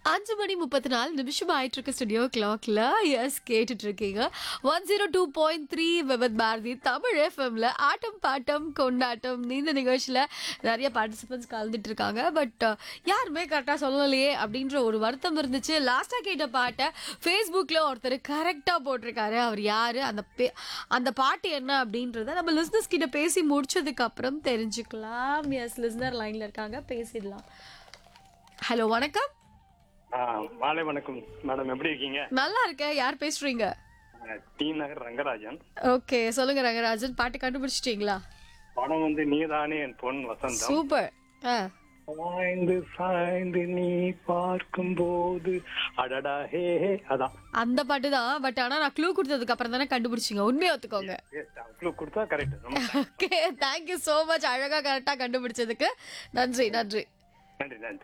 அஞ்சு மணி முப்பத்தி நாலு நிமிஷம் ஆயிட்டு இருக்கு ஸ்டுடியோ கிளாக்ல எஸ் கேட்டுட்டு இருக்கீங்க one zero two point three Vividh Bharati Tamil எஃப்எம்ல ஆட்டம் பாட்டம் கொண்டாட்டம் இந்த நிகழ்ச்சியில் நிறைய பார்ட்டிசிபென்ட்ஸ் கலந்துட்டு இருக்காங்க பட் யாருமே கரெக்டாக சொல்லலையே அப்படின்ற ஒரு வருத்தம் இருந்துச்சு லாஸ்ட்டாக கேட்ட பாட்டை ஃபேஸ்புக்கில் ஒருத்தர் கரெக்டாக போட்டிருக்காரு அவர் யார் அந்த பே அந்த பாட்டு என்ன அப்படின்றத நம்ம லிஸ்னஸ் கிட்ட பேசி முடிச்சதுக்கு அப்புறம் தெரிஞ்சுக்கலாம் எஸ் லிஸ்னர் லைனில் இருக்காங்க பேசிடலாம் ஹலோ வணக்கம் ஆ, மாலை வணக்கம் மேடம் எப்படி இருக்கீங்க நல்லா இருக்கேன் யார் பேசுறீங்க டி நகர் ரங்கராஜன் ஓகே சொல்லுங்க ரங்கராஜன் பாட்டு கண்டுபிடிச்சிட்டீங்களா படம் வந்து நீதானே என் பொன் வசந்தம் சூப்பர் ஆ சாய்ந்து சாய்ந்து நீ பார்க்கும் போது அடடா ஹே ஹே அதான் அந்த பாட்டு தான் பட் ஆனா நான் க்ளூ கொடுத்ததுக்கு அப்புறம் தானே கண்டுபிடிச்சிங்க உண்மையை ஒத்துக்கோங்க அவ்வளோ கொடுத்தா கரெக்ட் ரொம்ப ஓகே தேங்க்யூ ஸோ மச் அழகா கரெக்டா கண்டுபிடிச்சதுக்கு நன்றி நன்றி நன்றி நன்றி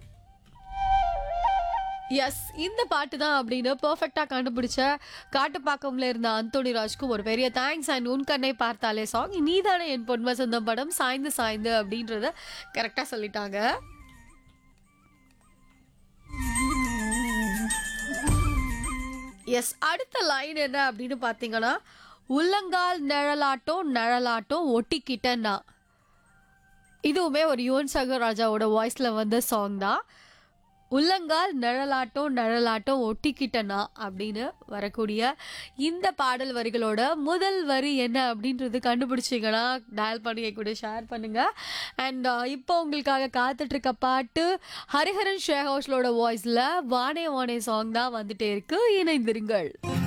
எஸ் இந்த பாட்டு தான் அப்படின்னு பெர்ஃபெக்டாக கண்டுபிடிச்ச காட்டுப்பாக்கம்ல இருந்த அந்தோனி ராஜ்க்கு ஒரு பெரிய தேங்க்ஸ் அண்ட் உன் கண்ணை பார்த்தாலே சாங் நீதானே என் பொன்ம சொந்தம் படம் சாய்ந்து சாய்ந்து அப்படின்றத கரெக்டாக சொல்லிட்டாங்க எஸ் அடுத்த லைன் என்ன அப்படின்னு பார்த்தீங்கன்னா உள்ளங்கால் நிழலாட்டம் நிழலாட்டம் ஒட்டிக்கிட்டேன்னா இதுவுமே ஒரு யுவன் சங்கர் ராஜாவோட வாய்ஸில் வந்த சாங் தான் உள்ளங்கால் நிழலாட்டம் நிழலாட்டம் ஒட்டிக்கிட்டனா அப்படின்னு வரக்கூடிய இந்த பாடல் வரிகளோட முதல் வரி என்ன அப்படின்றது கண்டுபிடிச்சிங்கன்னா டயல் பண்ணி என் கூட ஷேர் பண்ணுங்க அண்ட் இப்போ உங்களுக்காக காத்துட்டு இருக்க பாட்டு ஹரிஹரன் ஷேர் ஹவுஸ்லோட வாய்ஸில் வானே வானே சாங் தான் வந்துட்டே இருக்கு இணைந்திருங்கள்